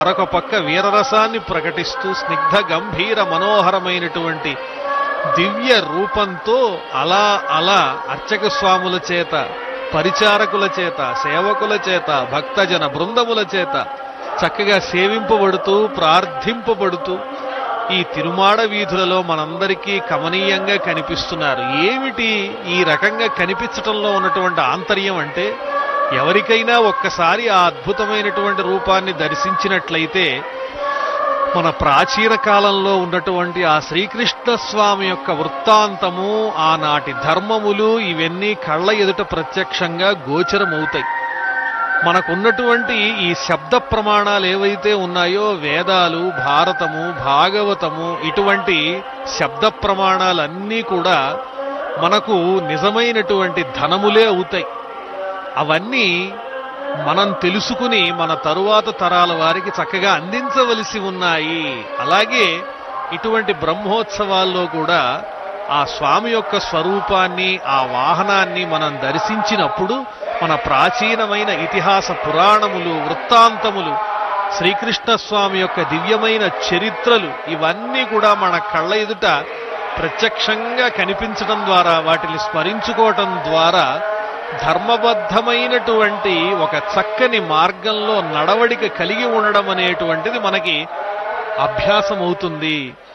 మరొక పక్క వీరరసాన్ని ప్రకటిస్తూ స్నిగ్ధ గంభీర మనోహరమైనటువంటి దివ్య రూపంతో అలా అలా అర్చక స్వాముల చేత పరిచారకుల చేత సేవకుల చేత భక్తజన బృందముల చేత చక్కగా సేవింపబడుతూ ప్రార్థింపబడుతూ ఈ తిరుమాడ వీధులలో మనందరికీ కమనీయంగా కనిపిస్తున్నారు ఏమిటి ఈ రకంగా కనిపించటంలో ఉన్నటువంటి ఆంతర్యం అంటే ఎవరికైనా ఒక్కసారి ఆ అద్భుతమైనటువంటి రూపాన్ని దర్శించినట్లయితే మన ప్రాచీన కాలంలో ఉన్నటువంటి ఆ శ్రీకృష్ణ స్వామి యొక్క వృత్తాంతము ఆనాటి ధర్మములు ఇవన్నీ కళ్ళ ఎదుట ప్రత్యక్షంగా గోచరమవుతాయి మనకున్నటువంటి ఈ శబ్ద ప్రమాణాలు ఏవైతే ఉన్నాయో వేదాలు భారతము భాగవతము ఇటువంటి శబ్ద ప్రమాణాలన్నీ కూడా మనకు నిజమైనటువంటి ధనములే అవుతాయి అవన్నీ మనం తెలుసుకుని మన తరువాత తరాల వారికి చక్కగా అందించవలసి ఉన్నాయి అలాగే ఇటువంటి బ్రహ్మోత్సవాల్లో కూడా ఆ స్వామి యొక్క స్వరూపాన్ని ఆ వాహనాన్ని మనం దర్శించినప్పుడు మన ప్రాచీనమైన ఇతిహాస పురాణములు వృత్తాంతములు శ్రీకృష్ణ స్వామి యొక్క దివ్యమైన చరిత్రలు ఇవన్నీ కూడా మన కళ్ళ ఎదుట ప్రత్యక్షంగా కనిపించడం ద్వారా వాటిని స్మరించుకోవటం ద్వారా ధర్మబద్ధమైనటువంటి ఒక చక్కని మార్గంలో నడవడిక కలిగి ఉండడం అనేటువంటిది మనకి అభ్యాసం అవుతుంది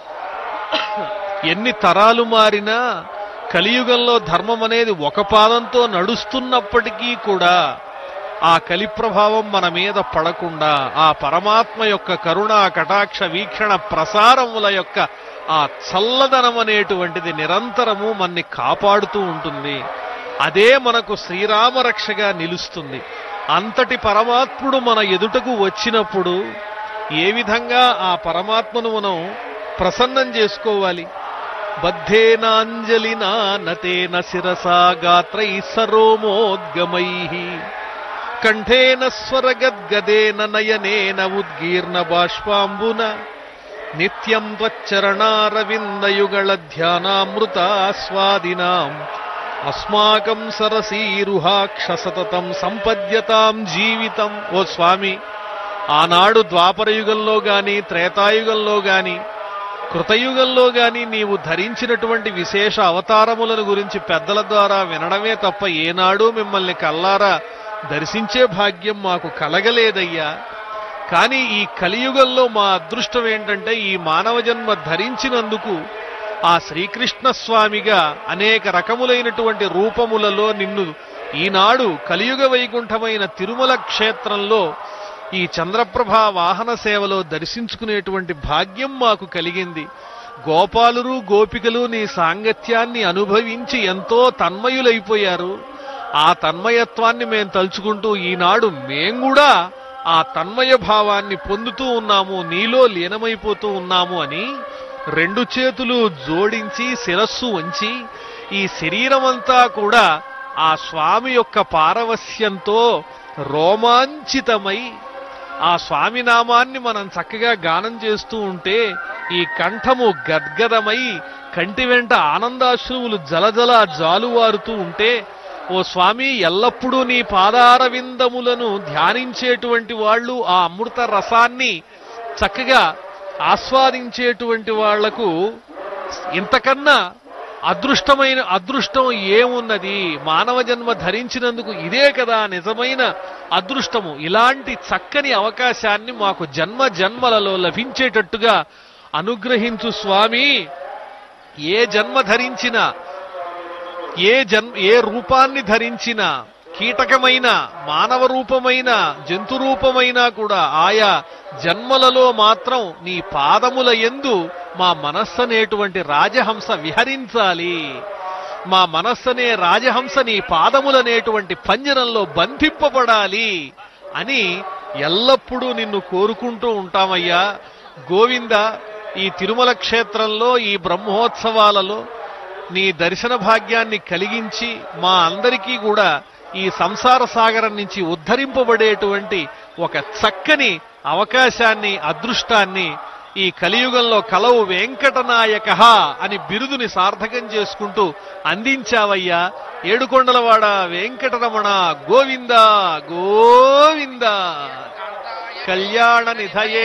ఎన్ని తరాలు మారినా కలియుగంలో ధర్మం అనేది ఒక పాదంతో నడుస్తున్నప్పటికీ కూడా ఆ కలి ప్రభావం మన మీద పడకుండా ఆ పరమాత్మ యొక్క కరుణ కటాక్ష వీక్షణ ప్రసారముల యొక్క ఆ చల్లదనం అనేటువంటిది నిరంతరము మన్ని కాపాడుతూ ఉంటుంది అదే మనకు శ్రీరామరక్షగా నిలుస్తుంది అంతటి పరమాత్ముడు మన ఎదుటకు వచ్చినప్పుడు ఏ విధంగా ఆ పరమాత్మను మనం ప్రసన్నం చేసుకోవాలి బద్ధేనాంజలినా నతేన శిరసా గాత్రై సరోమోద్గమై కంఠేన స్వరగద్గదేన నయనేన ఉద్గీర్ణ బాష్పాంబున నిత్యం త్వచ్చరణారవిందయుగళ ధ్యానామృతాస్వాదినాం అస్మాకం సరసీరుహాక్ష సతతం సంపద్యతాం జీవితం ఓ స్వామి ఆనాడు ద్వాపరయుగంలో గాని త్రేతాయుగంలో గాని కృతయుగంలో గాని నీవు ధరించినటువంటి విశేష అవతారములను గురించి పెద్దల ద్వారా వినడమే తప్ప ఏనాడు మిమ్మల్ని కల్లారా దర్శించే భాగ్యం మాకు కలగలేదయ్యా కానీ ఈ కలియుగంలో మా అదృష్టం ఏంటంటే ఈ మానవ జన్మ ధరించినందుకు ఆ శ్రీకృష్ణ స్వామిగా అనేక రకములైనటువంటి రూపములలో నిన్ను ఈనాడు కలియుగ వైకుంఠమైన తిరుమల క్షేత్రంలో ఈ చంద్రప్రభ వాహన సేవలో దర్శించుకునేటువంటి భాగ్యం మాకు కలిగింది గోపాలురు గోపికలు నీ సాంగత్యాన్ని అనుభవించి ఎంతో తన్మయులైపోయారు ఆ తన్మయత్వాన్ని మేము తలుచుకుంటూ ఈనాడు మేం కూడా ఆ తన్మయ భావాన్ని పొందుతూ ఉన్నాము నీలో లీనమైపోతూ ఉన్నాము అని రెండు చేతులు జోడించి శిరస్సు వంచి ఈ శరీరమంతా కూడా ఆ స్వామి యొక్క పారవస్యంతో రోమాంచితమై ఆ స్వామి నామాన్ని మనం చక్కగా గానం చేస్తూ ఉంటే ఈ కంఠము గద్గదమై కంటి వెంట ఆనందాశ్రువులు జలజల జాలువారుతూ ఉంటే ఓ స్వామి ఎల్లప్పుడూ నీ పాదారవిందములను ధ్యానించేటువంటి వాళ్ళు ఆ అమృత రసాన్ని చక్కగా ఆస్వాదించేటువంటి వాళ్లకు ఇంతకన్నా అదృష్టమైన అదృష్టం ఏమున్నది మానవ జన్మ ధరించినందుకు ఇదే కదా నిజమైన అదృష్టము ఇలాంటి చక్కని అవకాశాన్ని మాకు జన్మ జన్మలలో లభించేటట్టుగా అనుగ్రహించు స్వామి ఏ జన్మ ధరించినా ఏ జన్ ఏ రూపాన్ని ధరించినా కీటకమైన మానవ రూపమైన జంతు రూపమైనా కూడా ఆయా జన్మలలో మాత్రం నీ పాదముల ఎందు మా మనస్సు అనేటువంటి రాజహంస విహరించాలి మా మనస్సనే రాజహంస నీ పాదములనేటువంటి పంజరంలో బంధింపబడాలి అని ఎల్లప్పుడూ నిన్ను కోరుకుంటూ ఉంటామయ్యా గోవింద ఈ తిరుమల క్షేత్రంలో ఈ బ్రహ్మోత్సవాలలో నీ దర్శన భాగ్యాన్ని కలిగించి మా అందరికీ కూడా ఈ సంసార సాగరం నుంచి ఉద్ధరింపబడేటువంటి ఒక చక్కని అవకాశాన్ని అదృష్టాన్ని ఈ కలియుగంలో కలవు వెంకటనాయక అని బిరుదుని సార్థకం చేసుకుంటూ అందించావయ్యా ఏడుకొండలవాడ వెంకటరమణ గోవింద గోవింద కాంతాయ కళ్యాణ నిధయే